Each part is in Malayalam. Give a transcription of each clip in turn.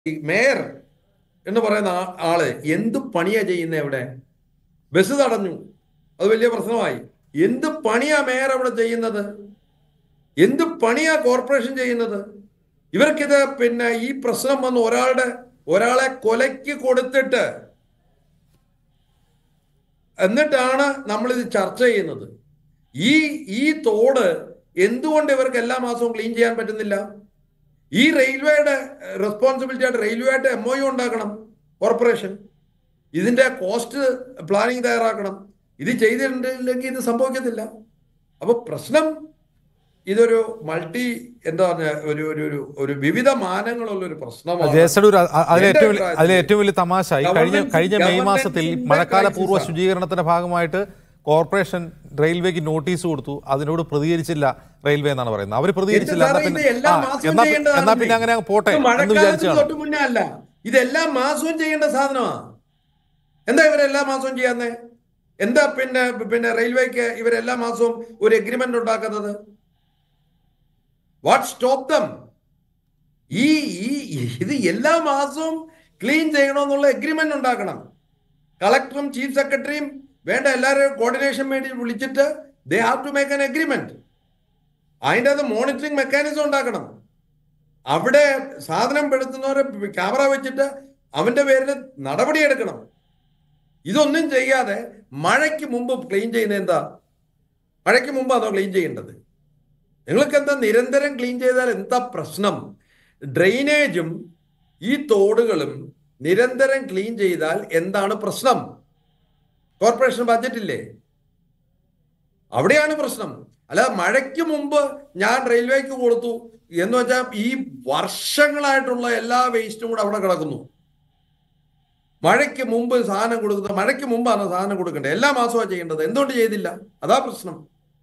ഈ മേയർ എന്ന് പറയുന്ന ആ- ആള് എന്ത് പണിയാ ചെയ്യുന്നത് അവിടെ ബസ് തടഞ്ഞു അത് വലിയ പ്രശ്നമായി എന്ത് പണിയാ മേയർ അവിടെ ചെയ്യുന്നത് എന്ത് പണിയാ കോർപ്പറേഷൻ ചെയ്യുന്നത് ഇവർക്കിത് പിന്നെ ഈ പ്രശ്നം വന്ന് ഒരാളുടെ ഒരാളെ കൊലയ്ക്ക് കൊടുത്തിട്ട് എന്നിട്ടാണ് നമ്മളിത് ചർച്ച ചെയ്യുന്നത് ഈ ഈ തോട് എന്തുകൊണ്ട് ഇവർക്ക് എല്ലാ മാസവും ക്ലീൻ ചെയ്യാൻ പറ്റുന്നില്ല ഈ റെയിൽവേയുടെ റെസ്പോൺസിബിലിറ്റി ആയിട്ട് റെയിൽവേയുടെ എം ഒ യു ഉണ്ടാക്കണം കോർപ്പറേഷൻ ഇതിന്റെ കോസ്റ്റ് പ്ലാനിങ് തയ്യാറാക്കണം ഇത് ചെയ്തിട്ടുണ്ടെങ്കിൽ ഇത് സംഭവിക്കത്തില്ല അപ്പൊ പ്രശ്നം ഇതൊരു മൾട്ടി എന്താ പറഞ്ഞ ഒരു ഒരു ഒരു ഒരു വിവിധ മാനങ്ങളുള്ള ഒരു പ്രശ്നമാണ് ജയസഡൂർ അതിൽ എന്റെ ഏറ്റവും വലിയ- അഭിപ്രായത്തിൽ അതിൽ ഏറ്റവും വലിയ തമാശ ഈ കഴിഞ്ഞ ഗവൺമെന്റ് കഴിഞ്ഞ മെയ് ഗവൺമെന്റ് മാസത്തിൽ ഇതിന്റെ മഴക്കാല പൂർവ്വ crisis ആണ്. ശുചീകരണത്തിന്റെ ഭാഗമായിട്ട് കോർപ്പറേഷൻ റെയിൽവേക്ക് നോട്ടീസ് കൊടുത്തു അതിനോട് പ്രതികരിച്ചില്ല റെയിൽവേ എന്നാണ് പറയുന്നത് അവർ പ്രതികരിച്ചില്ല എന്ത് എന്നാ സാറേ, പിന്നെ ഇത് എല്ലാ ആ, മാസവും എന്നാ പി- ചെയ്യേണ്ടതാണ് എന്നാ പിന്നെ അങ്ങനെ അങ്ങ് പോട്ടെ ഇത് എന്ന് മഴക്കാലത്തിന് വിചാരിച്ചാണ് തൊട്ട് മുന്നേ അല്ല ഇതെല്ലാ മാസവും ചെയ്യേണ്ട സാധനമാ എന്താ ഇവരെല്ലാ മാസവും ചെയ്യാന്നേ എന്താ പിന്നെ പിന്നെ റെയിൽവേക്ക് ഇവരെല്ലാ മാസവും ഒരു എഗ്രിമെന്റ് ഉണ്ടാക്കുന്നത് വാട്ട് സ്റ്റോപ്പ് ദം ഈ ഈ ഇത് എല്ലാ മാസവും ക്ലീൻ ചെയ്യണമെന്നുള്ള എഗ്രിമെന്റ് ഉണ്ടാക്കണം കളക്ടറും ചീഫ് സെക്രട്ടറിയും വേണ്ട എല്ലാവരും കോർഡിനേഷൻ വേണ്ടി വിളിച്ചിട്ട് they have to make an agreement അതിൻ്റെ അത് മോണിറ്ററിംഗ് മെക്കാനിസം ഉണ്ടാക്കണം അവിടെ സാധനം പെടുത്തുന്നവരെ ക്യാമറ വെച്ചിട്ട് അവന്റെ പേരിൽ നടപടിയെടുക്കണം ഇതൊന്നും ചെയ്യാതെ മഴയ്ക്ക് മുമ്പ് ക്ലീൻ ചെയ്യുന്നത് എന്താ മഴയ്ക്ക് മുമ്പ് അതോ ക്ലീൻ ചെയ്യേണ്ടത് നിങ്ങൾക്ക് എന്താ നിരന്തരം ക്ലീൻ ചെയ്താൽ എന്താ പ്രശ്നം ഡ്രെയിനേജും ഈ തോടുകളും നിരന്തരം ക്ലീൻ ചെയ്താൽ എന്താണ് പ്രശ്നം കോർപ്പറേഷൻ ബഡ്ജറ്റ് ഇല്ലേ അവിടെയാണ് പ്രശ്നം അല്ല മഴയ്ക്ക് മുമ്പ് ഞാൻ റെയിൽവേക്ക് കൊടുത്തു എന്ന് വെച്ചാൽ ഈ വർഷങ്ങളായിട്ടുള്ള എല്ലാ വേസ്റ്റും കൂടെ അവിടെ കിടക്കുന്നു മഴയ്ക്ക് മുമ്പ് സാധനം കൊടുക്കുന്നത് മഴയ്ക്ക് മുമ്പാണ് സാധനം കൊടുക്കേണ്ടത് എല്ലാ മാസമാണ് ചെയ്യേണ്ടത് എന്തുകൊണ്ട് ചെയ്തില്ല അതാ പ്രശ്നം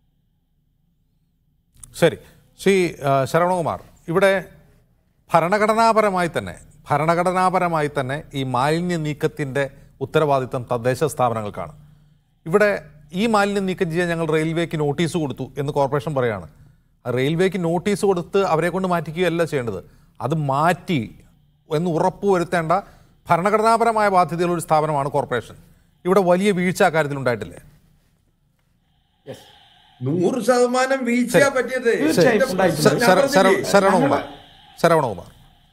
ശരി ശ്രീ ആ, ശരവണകുമാർ ഇവിടെ ഭരണഘടനാപരമായി തന്നെ ഭരണഘടനാപരമായി തന്നെ ഈ മാലിന്യ നീക്കത്തിൻ്റെ ഉത്തരവാദിത്തം തദ്ദേശ സ്ഥാപനങ്ങൾക്കാണ് ഇവിടെ ഈ മാലിന്യം നീക്കം ചെയ്യാൻ ഞങ്ങൾ റെയിൽവേക്ക് നോട്ടീസ് കൊടുത്തു എന്ന് കോർപ്പറേഷൻ പറയാണ് ആ റെയിൽവേക്ക് നോട്ടീസ് കൊടുത്ത് അവരെ കൊണ്ട് മാറ്റിക്കുകയല്ല ചെയ്യേണ്ടത് അത് മാറ്റി എന്ന് ഉറപ്പുവരുത്തേണ്ട ഭരണഘടനാപരമായ ബാധ്യതയുള്ള ഒരു സ്ഥാപനമാണ് കോർപ്പറേഷൻ ഇവിടെ വലിയ വീഴ്ച അക്കാര്യത്തിൽ ഉണ്ടായിട്ടില്ലേ നൂറ് ശതമാനം വീഴ്ചയാ പറ്റിയത് തീർച്ചയായും ഇതിന്റെ ഉണ്ടായിട്ടുണ്ട്. പ്രശ്നം ഞാൻ ശര- ശര- പറഞ്ഞില്ലേ? ശരവണകുമാർ ശരവണകുമാർ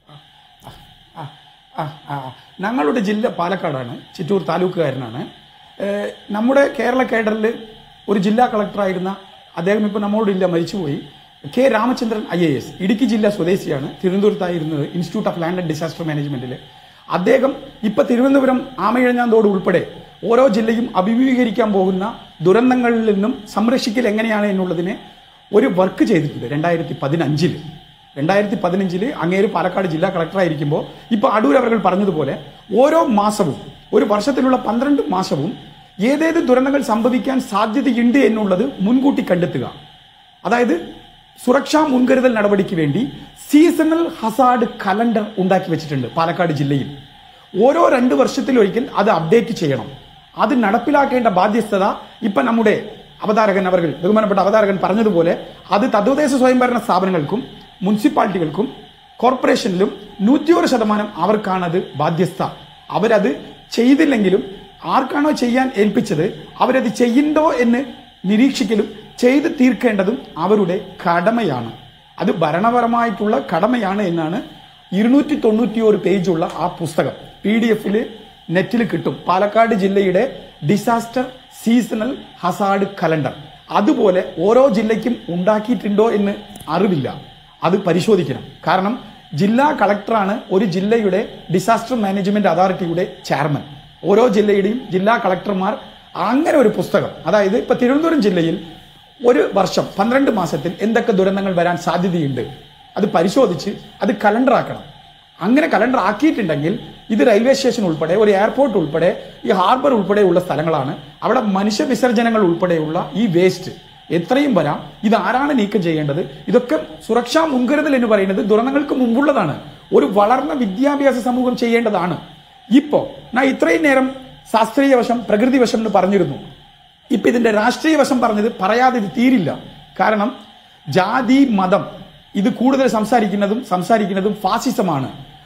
ആ, ആ, ഞങ്ങളുടെ ജില്ല പാലക്കാടാണ് ചിറ്റൂർ താലൂക്കുകാരനാണ് ഏഹ്, നമ്മുടെ കേരള കേഡറിൽ ഒരു ജില്ലാ കളക്ടറായിരുന്ന അദ്ദേഹം ഇപ്പോൾ നമ്മളോടില്ല മരിച്ചുപോയി K Ramachandran I A S Idukki ജില്ലാ സ്വദേശിയാണ് തിരുവനന്തപുരത്തായിരുന്നത് institute of land and disaster മാനേജ്മെന്റിൽ അദ്ദേഹം ഇപ്പൊ തിരുവനന്തപുരം ആമയിഴഞ്ഞാന്തോട് ഉൾപ്പെടെ ഓരോ ജില്ലയും അഭിമുഖീകരിക്കാൻ പോകുന്ന ദുരന്തങ്ങളിൽ നിന്നും സംരക്ഷിക്കൽ എങ്ങനെയാണ് എന്നുള്ളതിനെ ഒരു വർക്ക് ചെയ്തിട്ടുണ്ട് രണ്ടായിരത്തി പതിനഞ്ചില് രണ്ടായിരത്തി പതിനഞ്ചില് അങ്ങേര് പാലക്കാട് ജില്ലാ കളക്ടറായിരിക്കുമ്പോൾ ഇപ്പൊ അടൂർ അവർ പറഞ്ഞതുപോലെ ഓരോ മാസവും ഒരു വർഷത്തിലുള്ള പന്ത്രണ്ട് മാസവും ഏതേത് ദുരന്തങ്ങൾ സംഭവിക്കാൻ സാധ്യതയുണ്ട് എന്നുള്ളത് മുൻകൂട്ടി കണ്ടെത്തുക അതായത് സുരക്ഷാ മുൻകരുതൽ നടപടിക്ക് വേണ്ടി സീസണൽ ഹസാർഡ് കലണ്ടർ ഉണ്ടാക്കി വെച്ചിട്ടുണ്ട് പാലക്കാട് ജില്ലയിൽ ഓരോ രണ്ട് വർഷത്തിലൊരിക്കൽ അത് അപ്ഡേറ്റ് ചെയ്യണം അത് നടപ്പിലാക്കേണ്ട ബാധ്യസ്ഥത ഇപ്പൊ നമ്മുടെ അവതാരകൻ അവർ ബഹുമാനപ്പെട്ട അവതാരകൻ പറഞ്ഞതുപോലെ അത് തദ്ദേശ സ്വയംഭരണ സ്ഥാപനങ്ങൾക്കും മുനിസിപ്പാലിറ്റികൾക്കും കോർപ്പറേഷനിലും നൂറ്റിയൊരു ശതമാനം അവർക്കാണത് ബാധ്യസ്ഥ അവരത് ചെയ്തില്ലെങ്കിലും ആർക്കാണോ ചെയ്യാൻ ഏൽപ്പിച്ചത് അവരത് ചെയ്യണ്ടോ എന്ന് നിരീക്ഷിക്കലും ചെയ്ത് തീർക്കേണ്ടതും അവരുടെ കടമയാണ് അത് ഭരണപരമായിട്ടുള്ള കടമയാണ് എന്നാണ് ഇരുന്നൂറ്റി തൊണ്ണൂറ്റിയോരു പേജുള്ള ആ പുസ്തകം പി ഡി എഫിൽ നെറ്റിൽ കിട്ടും പാലക്കാട് ജില്ലയുടെ ഡിസാസ്റ്റർ സീസണൽ ഹസാർഡ് കലണ്ടർ അതുപോലെ ഓരോ ജില്ലയ്ക്കും ഉണ്ടാക്കിയിട്ടുണ്ടോ എന്ന് അറിവില്ല അത് പരിശോധിക്കണം കാരണം ജില്ലാ കളക്ടറാണ് ഒരു ജില്ലയുടെ ഡിസാസ്റ്റർ മാനേജ്മെന്റ് അതോറിറ്റിയുടെ ചെയർമാൻ ഓരോ ജില്ലയുടെയും ജില്ലാ കളക്ടർമാർ അങ്ങനെ ഒരു പുസ്തകം അതായത് ഇപ്പൊ തിരുവനന്തപുരം ജില്ലയിൽ ഒരു വർഷം പന്ത്രണ്ട് മാസത്തിൽ എന്തൊക്കെ ദുരന്തങ്ങൾ വരാൻ സാധ്യതയുണ്ട് അത് പരിശോധിച്ച് അത് കലണ്ടർ ആക്കണം അങ്ങനെ കലണ്ടർ ആക്കിയിട്ടുണ്ടെങ്കിൽ ഇത് റെയിൽവേ സ്റ്റേഷൻ ഉൾപ്പെടെ ഒരു എയർപോർട്ട് ഉൾപ്പെടെ ഈ ഹാർബർ ഉൾപ്പെടെയുള്ള സ്ഥലങ്ങളാണ് അവിടെ മനുഷ്യ വിസർജനങ്ങൾ ഉൾപ്പെടെയുള്ള ഈ വേസ്റ്റ് എത്രയും വരാം ഇത് ആരാണ് നീക്കം ചെയ്യേണ്ടത് ഇതൊക്കെ സുരക്ഷാ മുൻകരുതൽ എന്ന് പറയുന്നത് ദുരന്തങ്ങൾക്ക് മുമ്പുള്ളതാണ് ഒരു വളർന്ന വിദ്യാഭ്യാസ സമൂഹം ചെയ്യേണ്ടതാണ് ഇപ്പോ ഞാൻ ഇത്രയും നേരം ശാസ്ത്രീയ വശം പ്രകൃതി വശം എന്ന് പറഞ്ഞിരുന്നു ഇപ്പൊ ഇതിന്റെ രാഷ്ട്രീയ വശം പറഞ്ഞത് പറയാതെ ഇത് തീരില്ല കാരണം ജാതി മതം ഇത് കൂടുതൽ സംസാരിക്കുന്നതും സംസാരിക്കുന്നതും ഫാസിസമാണ്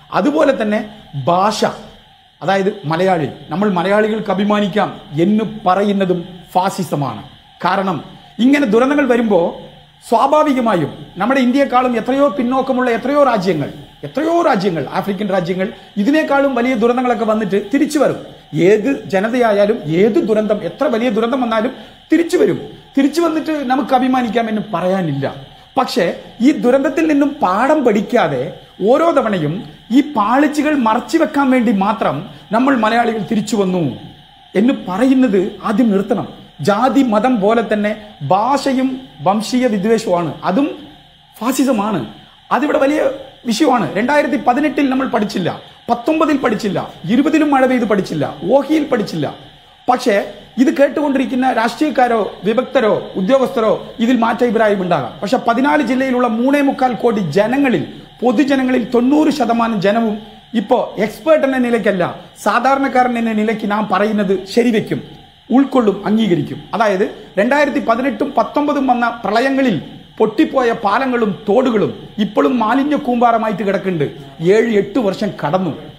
അതുപോലെ തന്നെ ഭാഷ അതായത് മലയാളി നമ്മൾ മലയാളികൾക്ക് അഭിമാനിക്കാം എന്ന് പറയുന്നതും ഫാസിസമാണ് കാരണം ഇങ്ങനെ ദുരന്തങ്ങൾ വരുമ്പോൾ സ്വാഭാവികമായും നമ്മുടെ ഇന്ത്യയെക്കാളും എത്രയോ പിന്നോക്കമുള്ള എത്രയോ രാജ്യങ്ങൾ എത്രയോ രാജ്യങ്ങൾ ആഫ്രിക്കൻ രാജ്യങ്ങൾ ഇതിനേക്കാളും വലിയ ദുരന്തങ്ങളൊക്കെ വന്നിട്ട് തിരിച്ചു വരും ഏത് ജനതയായാലും ഏത് ദുരന്തം എത്ര വലിയ ദുരന്തം വന്നാലും തിരിച്ചു വരും തിരിച്ചു വന്നിട്ട് നമുക്ക് അഭിമാനിക്കാമെന്ന് പറയാനില്ല പക്ഷേ ഈ ദുരന്തത്തിൽ നിന്നും പാഠം പഠിക്കാതെ ഓരോ തവണയും ഈ പാളിച്ചുകൾ മറച്ചു വെക്കാൻ വേണ്ടി മാത്രം നമ്മൾ മലയാളികൾ തിരിച്ചു വന്നു എന്ന് പറയുന്നത് ആദ്യം നിർത്തണം ജാതി മതം പോലെ തന്നെ ഭാഷയും വംശീയ വിദ്വേഷവുമാണ് അതും ഫാസിസമാണ് അതിവിടെ വലിയ വിഷയമാണ് രണ്ടായിരത്തി പതിനെട്ടിൽ നമ്മൾ പഠിച്ചില്ല പത്തൊമ്പതിൽ പഠിച്ചില്ല ഇരുപതിലും മഴ പെയ്ത് പഠിച്ചില്ല ഓഹിയിൽ പഠിച്ചില്ല പക്ഷേ ഇത് കേട്ടുകൊണ്ടിരിക്കുന്ന രാഷ്ട്രീയക്കാരോ വിഭക്തരോ ഉദ്യോഗസ്ഥരോ ഇതിൽ മാറ്റ അഭിപ്രായം ഉണ്ടാകാം പക്ഷെ പതിനാല് ജില്ലയിലുള്ള മൂന്നേ മുക്കാൽ കോടി ജനങ്ങളിൽ പൊതുജനങ്ങളിൽ തൊണ്ണൂറ് ശതമാനം ജനവും ഇപ്പോ എക്സ്പേർട്ട് എന്ന നിലയ്ക്കല്ല സാധാരണക്കാരൻ എന്ന നിലയ്ക്ക് നാം പറയുന്നത് ശരിവെക്കും ഉൾക്കൊള്ളും അംഗീകരിക്കും അതായത് രണ്ടായിരത്തി പതിനെട്ടും പത്തൊമ്പതും വന്ന പ്രളയങ്ങളിൽ പൊട്ടിപ്പോയ പാലങ്ങളും തോടുകളും ഇപ്പോഴും മാലിന്യ കൂമ്പാരമായിട്ട് കിടക്കുന്നുണ്ട് ഏഴ് എട്ട് വർഷം കടന്നു